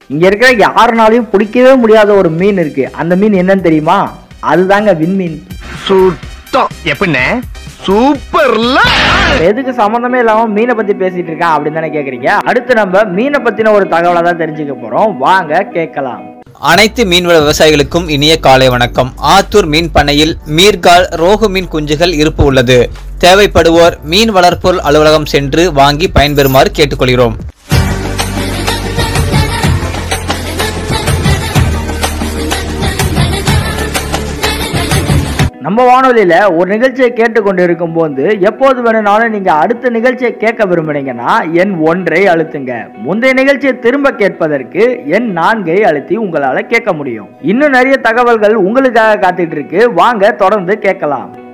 இங்க இருக்கிற யாருனாலையும் பிடிக்கவே முடியாத ஒரு மீன் இருக்கு அந்த மீன் என்னன்னு தெரியுமா அதுதாங்க விண்மீன் சுத்தம் எப்படின்னு சூப்பர்ல எதுக்கு சம்மந்தமே இல்லாம மீனை பத்தி பேசிட்டு இருக்கான் அப்படின்னு தானே கேக்குறீங்க அடுத்து நம்ம மீனை பத்தின ஒரு தகவலை தான் தெரிஞ்சுக்க போறோம் வாங்க கேட்கலாம் அனைத்து மீன்வள விவசாயிகளுக்கும் இனிய காலை வணக்கம் ஆத்தூர் மீன் பண்ணையில் மீர்கால் ரோகு மீன் குஞ்சுகள் இருப்பு உள்ளது தேவைப்படுவோர் மீன் வளர்ப்பொருள் அலுவலகம் சென்று வாங்கி பயன்பெறுமாறு கேட்டுக்கொள்கிறோம் நம்ம வானொலியில ஒரு நிகழ்ச்சியை கேட்டுக்கொண்டு இருக்கும் போது எப்போது வேணும்னாலும் நீங்க அடுத்த நிகழ்ச்சியை கேட்க விரும்புனீங்கன்னா எண் ஒன்றை அழுத்துங்க முந்தைய நிகழ்ச்சியை திரும்ப கேட்பதற்கு எண் நான்கை அழுத்தி உங்களால கேட்க முடியும் இன்னும் நிறைய தகவல்கள் உங்களுக்காக காத்துட்டு இருக்கு வாங்க தொடர்ந்து கேட்கலாம்